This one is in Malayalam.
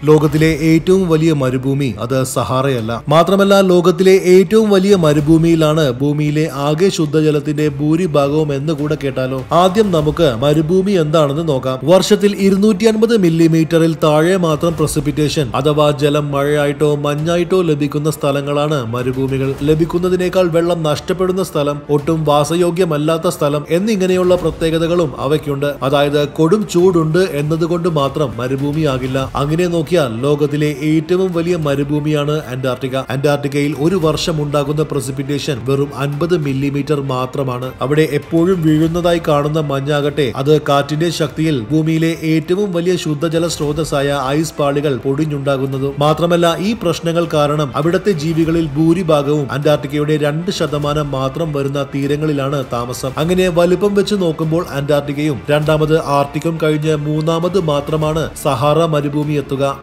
ലോകത്തിലെ ഏറ്റവും വലിയ മരുഭൂമി അത് സഹാറയല്ല മാത്രമല്ല ലോകത്തിലെ ഏറ്റവും വലിയ മരുഭൂമിയിലാണ് ഭൂമിയിലെ ആകെ ശുദ്ധജലത്തിന്റെ ഭൂരിഭാഗവും എന്ന് കൂടെ കേട്ടാലോ ആദ്യം നമുക്ക് മരുഭൂമി എന്താണെന്ന് നോക്കാം വർഷത്തിൽ ഇരുന്നൂറ്റി അൻപത് മില്ലിമീറ്ററിൽ താഴെ മാത്രം പ്രസിപ്പിറ്റേഷൻ അഥവാ ജലം മഴയായിട്ടോ മഞ്ഞായിട്ടോ ലഭിക്കുന്ന സ്ഥലങ്ങളാണ് മരുഭൂമികൾ ലഭിക്കുന്നതിനേക്കാൾ വെള്ളം നഷ്ടപ്പെടുന്ന സ്ഥലം ഒട്ടും വാസയോഗ്യമല്ലാത്ത സ്ഥലം എന്നിങ്ങനെയുള്ള പ്രത്യേകതകളും അവയ്ക്കുണ്ട് അതായത് കൊടും ചൂടുണ്ട് എന്നതുകൊണ്ട് മാത്രം മരുഭൂമിയാകില്ല അങ്ങനെ നോക്കിയാൽ ലോകത്തിലെ ഏറ്റവും വലിയ മരുഭൂമിയാണ് അന്റാർട്ടിക്ക അന്റാർട്ടിക്കയിൽ ഒരു വർഷം ഉണ്ടാകുന്ന പ്രസിപ്പിറ്റേഷൻ വെറും അൻപത് മില്ലിമീറ്റർ മാത്രമാണ് അവിടെ എപ്പോഴും വീഴുന്നതായി കാണുന്ന മഞ്ഞാകട്ടെ അത് കാറ്റിന്റെ ശക്തിയിൽ ഭൂമിയിലെ ഏറ്റവും വലിയ ശുദ്ധജല സ്രോതസ്സായ ഐസ് പാളികൾ പൊടിഞ്ഞുണ്ടാകുന്നതും മാത്രമല്ല ഈ പ്രശ്നങ്ങൾ കാരണം അവിടുത്തെ ജീവികളിൽ ഭൂരിഭാഗവും അന്റാർട്ടിക്കയുടെ രണ്ട് ശതമാനം മാത്രം വരുന്ന തീരങ്ങളിലാണ് താമസം അങ്ങനെ വലുപ്പം വെച്ച് നോക്കുമ്പോൾ അന്റാർട്ടിക്കയും രണ്ടാമത് ആർട്ടിക്കും കഴിഞ്ഞ് മൂന്നാമത് മാത്രമാണ് സഹാറ മരുഭൂമി എത്തുക